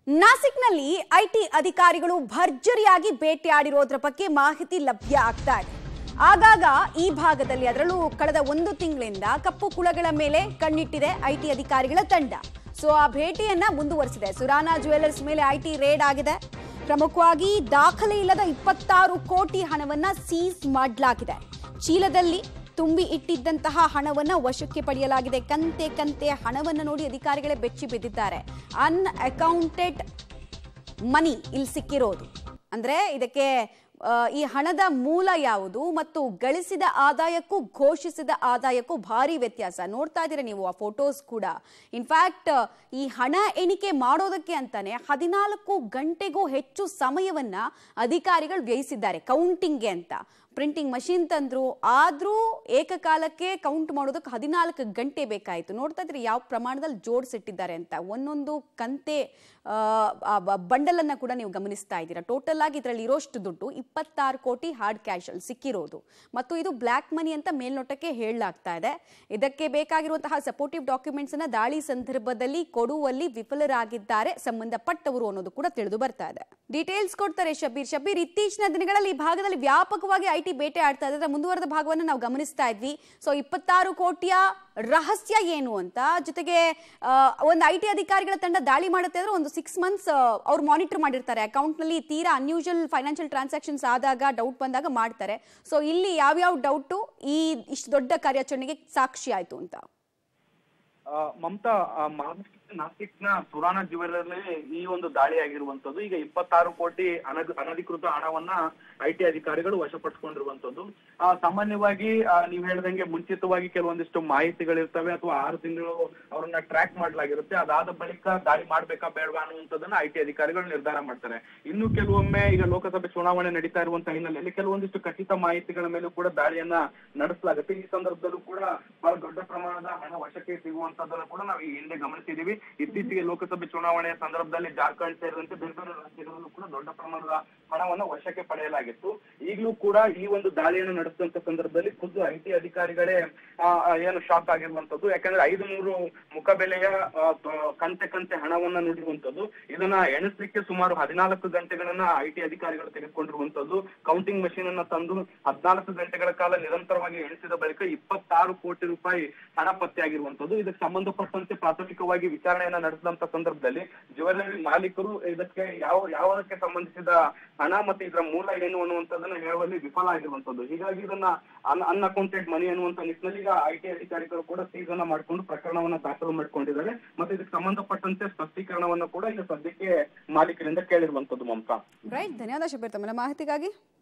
ನಾಸಿಕ್ನಲ್ಲಿ IT ಅಧಿಕಾರಿಗಳು ಭರ್ಜರಿಯಾಗಿ ಬೇಟೆಯಾಡಿರೋದ್ರ ಬಗ್ಗೆ ಮಾಹಿತಿ ಲಭ್ಯ ಆಗ್ತಾ ಇದೆ ಆಗಾಗ ಈ ಭಾಗದಲ್ಲಿ ಅದರಲ್ಲೂ ಕಳೆದ ಒಂದು ತಿಂಗಳಿಂದ ಕಪ್ಪು ಕುಳಗಳ ಮೇಲೆ ಕಣ್ಣಿಟ್ಟಿದೆ ಐಟಿ ಅಧಿಕಾರಿಗಳ ತಂಡ ಸೊ ಆ ಭೇಟಿಯನ್ನ ಮುಂದುವರಿಸಿದೆ ಸುರಾನಾ ಜುವೆಲ್ಲರ್ಸ್ ಮೇಲೆ ಐಟಿ ರೇಡ್ ಆಗಿದೆ ಪ್ರಮುಖವಾಗಿ ದಾಖಲೆ ಇಲ್ಲದ ಇಪ್ಪತ್ತಾರು ಕೋಟಿ ಹಣವನ್ನ ಸೀಸ್ ಮಾಡಲಾಗಿದೆ ಚೀಲದಲ್ಲಿ ತುಂಬಿ ಇಟ್ಟಿದ್ದಂತಹ ಹಣವನ್ನ ವಶಕ್ಕೆ ಪಡೆಯಲಾಗಿದೆ ಕಂತೆ ಕಂತೆ ಹಣವನ್ನು ನೋಡಿ ಅಧಿಕಾರಿಗಳೇ ಬೆಚ್ಚಿ ಬಿದ್ದಿದ್ದಾರೆ ಅನ್ ಅಕೌಂಟೆಡ್ ಮನಿ ಇಲ್ಲಿ ಸಿಕ್ಕಿರೋದು ಅಂದ್ರೆ ಇದಕ್ಕೆ ಆ, ಈ ಹಣದ ಮೂಲ ಯಾವುದು ಮತ್ತು ಗಳಿಸಿದ ಆದಾಯಕ್ಕೂ ಘೋಷಿಸಿದ ಆದಾಯಕ್ಕೂ ಭಾರಿ ವ್ಯತ್ಯಾಸ ನೋಡ್ತಾ ಇದ್ದೀರಾ ನೀವು ಆ ಫೋಟೋಸ್ ಕೂಡ ಇನ್ಫ್ಯಾಕ್ಟ್ ಈ ಹಣ ಎಣಿಕೆ ಮಾಡೋದಕ್ಕೆ ಅಂತಾನೆ ಹದಿನಾಲ್ಕು ಗಂಟೆಗೂ ಹೆಚ್ಚು ಸಮಯವನ್ನ ಅಧಿಕಾರಿಗಳು ವ್ಯಯಿಸಿದ್ದಾರೆ ಕೌಂಟಿಂಗ್ಗೆ ಅಂತ ಪ್ರಿಂಟಿಂಗ್ ಮಷಿನ್ ತಂದ್ರು ಆದ್ರೂ ಏಕಕಾಲಕ್ಕೆ ಕೌಂಟ್ ಮಾಡೋದಕ್ಕೆ ಹದಿನಾಲ್ಕು ಗಂಟೆ ಬೇಕಾಯಿತು ನೋಡ್ತಾ ಇದ್ರೆ ಯಾವ ಪ್ರಮಾಣದಲ್ಲಿ ಜೋಡಿಸಿಟ್ಟಿದ್ದಾರೆ ಅಂತ ಒಂದೊಂದು ಕಂತೆ ಬಂಡಲ್ ಅನ್ನ ಕೂಡ ನೀವು ಗಮನಿಸ್ತಾ ಇದ್ದೀರಾ ಟೋಟಲ್ ಆಗಿ ಇದರಲ್ಲಿ ಇರೋಷ್ಟು ದುಡ್ಡು ಇಪ್ಪತ್ತಾರು ಕೋಟಿ ಹಾರ್ಡ್ ಕ್ಯಾಶ್ ಅಲ್ಲಿ ಸಿಕ್ಕಿರೋದು ಮತ್ತು ಇದು ಬ್ಲ್ಯಾಕ್ ಮನಿ ಅಂತ ಮೇಲ್ನೋಟಕ್ಕೆ ಹೇಳಲಾಗ್ತಾ ಇದೆ ಇದಕ್ಕೆ ಬೇಕಾಗಿರುವಂತಹ ಸಪೋರ್ಟಿವ್ ಡಾಕ್ಯುಮೆಂಟ್ಸ್ ಅನ್ನ ದಾಳಿ ಸಂದರ್ಭದಲ್ಲಿ ಕೊಡುವಲ್ಲಿ ವಿಫಲರಾಗಿದ್ದಾರೆ ಸಂಬಂಧಪಟ್ಟವರು ಅನ್ನೋದು ಕೂಡ ತಿಳಿದು ಬರ್ತಾ ಇದೆ ಡೀಟೇಲ್ಸ್ ಕೊಡ್ತಾರೆ ಶಬೀರ್ ಶಬೀರ್ ಇತ್ತೀಚಿನ ದಿನಗಳಲ್ಲಿ ಈ ಭಾಗದಲ್ಲಿ ವ್ಯಾಪಕವಾಗಿ ಐಟಿ ಬೇಟೆ ಆಡ್ತಾ ಇದೆ ಅದರ ಮುಂದುವರೆದ ಭಾಗವನ್ನು ನಾವು ಗಮನಿಸ್ತಾ ಇದ್ವಿ ಸೊ ಇಪ್ಪತ್ತಾರು ಕೋಟಿಯ ರಹಸ್ಯ ಏನು ಅಂತ ಜೊತೆಗೆ ಆ, ಒಂದು ಐ ಟಿ ಅಧಿಕಾರಿಗಳ ತಂಡ ದಾಳಿ ಮಾಡುತ್ತೆ ಅಂದ್ರೆ ಒಂದು ಸಿಕ್ಸ್ ಮಂತ್ಸ್ ಅವ್ರು ಮಾನಿಟರ್ ಮಾಡಿರ್ತಾರೆ ಅಕೌಂಟ್ ನಲ್ಲಿ ತೀರಾ ಅನ್ಯೂಶಲ್ ಫೈನಾನ್ಷಿಯಲ್ ಟ್ರಾನ್ಸಾಕ್ಷನ್ಸ್ ಆದಾಗ ಡೌಟ್ ಬಂದಾಗ ಮಾಡ್ತಾರೆ ಸೊ ಇಲ್ಲಿ ಯಾವ್ಯಾವ ಡೌಟು ಈ ಇಷ್ಟು ದೊಡ್ಡ ಕಾರ್ಯಾಚರಣೆಗೆ ಸಾಕ್ಷಿ ಆಯ್ತು ಅಂತ ಆ, ಮಮತಾ ಆ, ಮಹಾರಾಷ್ಟ್ರ ನಾಸಿಕ್ನ ಸುರಾನ ಜ್ಯುವೆಲ್ಲರ್ಲಿ ಈ ಒಂದು ದಾಳಿ ಆಗಿರುವಂತದ್ದು ಈಗ ಇಪ್ಪತ್ತಾರು ಕೋಟಿ ಅನಧಿ ಅನಧಿಕೃತ ಹಣವನ್ನ ಐ ಟಿ ಅಧಿಕಾರಿಗಳು ವಶಪಡಿಸಿಕೊಂಡಿರುವಂತದ್ದು ಆ, ಸಾಮಾನ್ಯವಾಗಿ ಆ, ನೀವ್ ಹೇಳ್ದಂಗೆ ಮುಂಚಿತವಾಗಿ ಕೆಲವೊಂದಿಷ್ಟು ಮಾಹಿತಿಗಳಿರ್ತವೆ ಅಥವಾ ಆರು ತಿಂಗಳು ಅವ್ರನ್ನ ಟ್ರ್ಯಾಕ್ ಮಾಡ್ಲಾಗಿರುತ್ತೆ ಅದಾದ ಬಳಿಕ ದಾಳಿ ಮಾಡ್ಬೇಕಾ ಬೇಡವಾ ಅನ್ನುವಂಥದ್ದನ್ನ ಐ ಟಿ ಅಧಿಕಾರಿಗಳು ನಿರ್ಧಾರ ಮಾಡ್ತಾರೆ ಇನ್ನು ಕೆಲವೊಮ್ಮೆ ಈಗ ಲೋಕಸಭೆ ಚುನಾವಣೆ ನಡೀತಾ ಇರುವಂತ ಹಿನ್ನೆಲೆಯಲ್ಲಿ ಕೆಲವೊಂದಿಷ್ಟು ಖಚಿತ ಮಾಹಿತಿಗಳ ಮೇಲೂ ಕೂಡ ದಾಳಿಯನ್ನ ನಡೆಸಲಾಗುತ್ತೆ ಈ ಸಂದರ್ಭದಲ್ಲೂ ಕೂಡ ಬಹಳ ದೊಡ್ಡ ಪ್ರಮಾಣದ ಹಣ ವಶಕ್ಕೆ ಸಿಗುವಂತದ್ದನ್ನು ಕೂಡ ನಾವು ಈ ಹಿಂದೆ ಗಮನಿಸಿದೀವಿ ಇತ್ತೀಚೆಗೆ ಲೋಕಸಭೆ ಚುನಾವಣೆಯ ಸಂದರ್ಭದಲ್ಲಿ ಜಾರ್ಖಂಡ್ ಸೇರಿದಂತೆ ಬೇರೆ ಬೇರೆ ರಾಜ್ಯಗಳಲ್ಲೂ ಕೂಡ ದೊಡ್ಡ ಪ್ರಮಾಣದ ಹಣವನ್ನ ವಶಕ್ಕೆ ಪಡೆಯಲಾಗಿತ್ತು ಈಗಲೂ ಕೂಡ ಈ ಒಂದು ದಾಳಿಯನ್ನು ನಡೆಸಿದಂತ ಸಂದರ್ಭದಲ್ಲಿ ಖುದ್ದು ಐ ಟಿ ಅಧಿಕಾರಿಗಳೇ ಆ, ಆ, ಏನು ಶಾಕ್ ಆಗಿರುವಂತದ್ದು ಯಾಕಂದ್ರೆ ಐದು ನೂರು ಮುಖಬೆಲೆಯ ಆ, ತ- ಕಂತೆ ಕಂತೆ ಹಣವನ್ನ ನುಡಿರುವಂತದ್ದು ಇದನ್ನ ಎಣಿಸ್ಲಿಕ್ಕೆ ಸುಮಾರು ಹದಿನಾಲ್ಕು ಗಂಟೆಗಳನ್ನ ಐ ಟಿ ಅಧಿಕಾರಿಗಳು ತೆಗೆದುಕೊಂಡಿರುವಂತದ್ದು ಕೌಂಟಿಂಗ್ ಮಷೀನ್ ಅನ್ನ ತಂದು ಹದಿನಾಲ್ಕು ಗಂಟೆಗಳ ಕಾಲ ನಿರಂತರವಾಗಿ ಎಣಿಸಿದ ಬಳಿಕ ಇಪ್ಪತ್ತಾರು ಕೋಟಿ ರೂಪಾಯಿ ಹಣ ಪತ್ತೆಯಾಗಿರುವಂತದ್ದು ಇದಕ್ಕೆ ಸಂಬಂಧಪಟ್ಟಂತೆ ಪ್ರಾಥಮಿಕವಾಗಿ ವಿಚಾರಣೆಯನ್ನ ನಡೆಸಿದಂತ ಸಂದರ್ಭದಲ್ಲಿ ಜ್ಯುವೆಲ್ಲರಿ ಮಾಲೀಕರು ಇದಕ್ಕೆ ಯಾವ ಯಾವದಕ್ಕೆ ಸಂಬಂಧಿಸಿದ ಹಣ ಮತ್ತೆ ಇದರ ಮೂಲ ಏನು ಅನ್ನುವಂಥದ್ದನ್ನ ಹೇಳುವಲ್ಲಿ ವಿಫಲ ಆಗಿರುವಂತದ್ದು ಹೀಗಾಗಿ ಇದನ್ನ ಅನ್ ಅನ್ಅಕೌಂಟೆಡ್ ಮನಿ ಅನ್ನುವಂತ ನಿಟ್ಟಿನಲ್ಲಿ ಈಗ ಐ ಟಿ ಅಧಿಕಾರಿಗಳು ಕೂಡ ಸೀಸ್ ಅನ್ನ ಮಾಡ್ಕೊಂಡು ಪ್ರಕರಣವನ್ನ ದಾಖಲು ಮಾಡ್ಕೊಂಡಿದ್ದಾರೆ ಮತ್ತೆ ಇದಕ್ಕೆ ಸಂಬಂಧಪಟ್ಟಂತೆ ಸ್ಪಷ್ಟೀಕರಣವನ್ನ ಕೂಡ ಈಗ ಸದ್ಯಕ್ಕೆ ಮಾಲೀಕರಿಂದ ಕೇಳಿರುವಂತದ್ದು ಮಮತಾ ರೈಟ್ ಧನ್ಯವಾದ ಶಬೀರ್ ತಮ್ಮ ಮಾಹಿತಿಗಾಗಿ